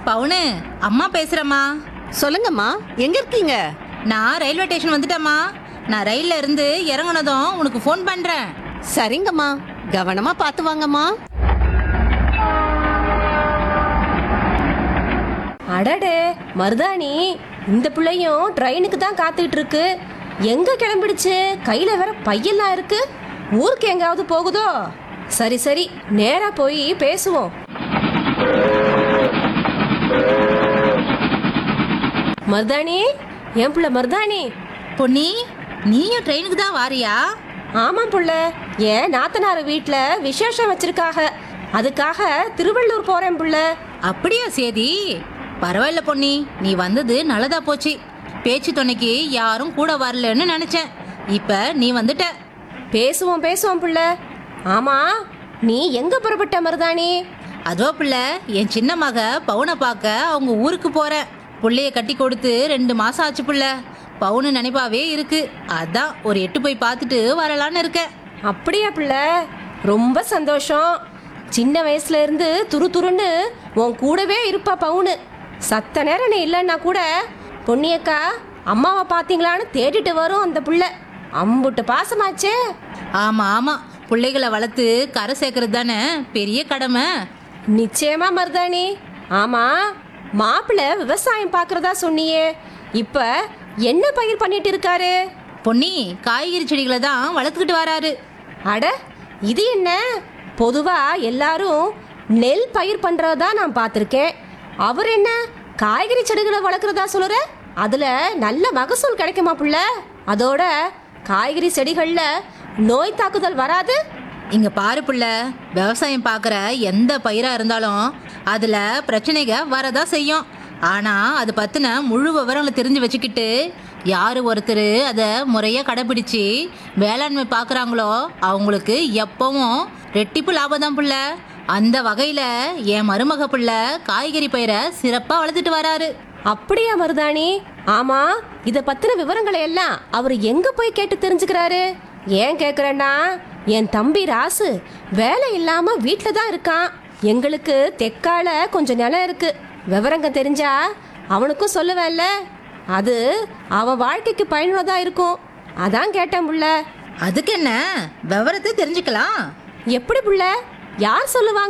பவுனு அம்மா பேசுறேம்மா சொல்லுங்கம்மா எங்க இருக்கீங்க நான் ரயில்வே ஸ்டேஷன் வந்துட்டேம்மா நான் ரயில்ல இருந்து இறங்குனதும் உனக்கு ஃபோன் பண்றேன் சரிங்கம்மா கவனமா பார்த்து வாங்கம்மா அடடே மருதாணி இந்த பிள்ளையும் ட்ரெயினுக்கு தான் காத்துக்கிட்டு இருக்கு எங்க கிளம்பிடுச்சு கையில வேற பையெல்லாம் இருக்கு ஊருக்கு எங்காவது போகுதோ சரி சரி நேரா போய் பேசுவோம் மருதாணி என் புள்ள மருதாணி பொன்னி நீயும் ட்ரெயினுக்கு தான் வாரியா ஆமாம் புள்ள ஏன் நாத்தனார் வீட்டில் விசேஷம் வச்சிருக்காக அதுக்காக திருவள்ளூர் போறேன் புள்ள அப்படியா சேதி பரவாயில்ல பொன்னி நீ வந்தது நல்லதா போச்சு பேச்சு துணைக்கு யாரும் கூட வரலன்னு நினைச்சேன் இப்ப நீ வந்துட்ட பேசுவோம் பேசுவோம் புள்ள ஆமா நீ எங்க புறப்பட்ட மருதாணி அதோ பிள்ளை என் சின்ன மக பவுனை பார்க்க அவங்க ஊருக்கு போறேன் புள்ளைய கட்டி கொடுத்து ரெண்டு மாசம் ஆச்சு புள்ள பவுனு நினைப்பாவே இருக்கு அதான் ஒரு எட்டு போய் பார்த்துட்டு வரலான்னு இருக்கேன் அப்படியா புள்ள ரொம்ப சந்தோஷம் சின்ன வயசுல இருந்து துரு துருன்னு உன் கூடவே இருப்பா பவுனு சத்த நேரம் நீ இல்லைன்னா கூட பொன்னியக்கா அம்மாவை பார்த்தீங்களான்னு தேடிட்டு வரும் அந்த புள்ள அம்புட்டு பாசமாச்சே ஆமா ஆமா பிள்ளைகளை வளர்த்து கரை சேர்க்கறது தானே பெரிய கடமை நிச்சயமா மருதாணி ஆமா மாப்பிள்ளை விவசாயம் பார்க்கறதா சொன்னியே இப்ப என்ன பயிர் பண்ணிட்டு இருக்காரு பொன்னி காய்கறி செடிகளை தான் வளர்த்துக்கிட்டு வராரு அட இது என்ன பொதுவா எல்லாரும் நெல் பயிர் பண்றதா நான் பார்த்துருக்கேன் அவர் என்ன காய்கறி செடிகளை வளர்க்குறதா சொல்லுற அதுல நல்ல மகசூல் கிடைக்குமா புள்ள அதோட காய்கறி செடிகள்ல நோய் தாக்குதல் வராது இங்க பாரு புள்ள விவசாயம் பார்க்குற எந்த பயிரா இருந்தாலும் அதுல பிரச்சனைக வரதா செய்யும் ஆனா அது பத்தின முழு விவரங்களை தெரிஞ்சு வச்சுக்கிட்டு யாரு ஒருத்தர் அதை முறையா கடைபிடிச்சு வேளாண்மை பார்க்குறாங்களோ அவங்களுக்கு எப்பவும் ரெட்டிப்பு லாபம் தான் புள்ள அந்த வகையில என் மருமக புள்ள காய்கறி பயிரை சிறப்பா வளர்த்துட்டு வராரு அப்படியா மருதாணி ஆமா இத பத்தின விவரங்களை எல்லாம் அவர் எங்க போய் கேட்டு தெரிஞ்சுக்கிறாரு ஏன் கேக்குறேன்னா என் தம்பி ராசு வேலை இல்லாம வீட்டில் தான் இருக்கான் எங்களுக்கு தெக்கால கொஞ்சம் நிலம் இருக்கு விவரங்க தெரிஞ்சா அவனுக்கும் சொல்லுவேன்ல அது அவன் வாழ்க்கைக்கு பயனுள்ளதா இருக்கும் அதான் கேட்டேன் புள்ள அதுக்கு என்ன விவரத்தை தெரிஞ்சுக்கலாம் எப்படி புள்ள யார் சொல்லுவாங்க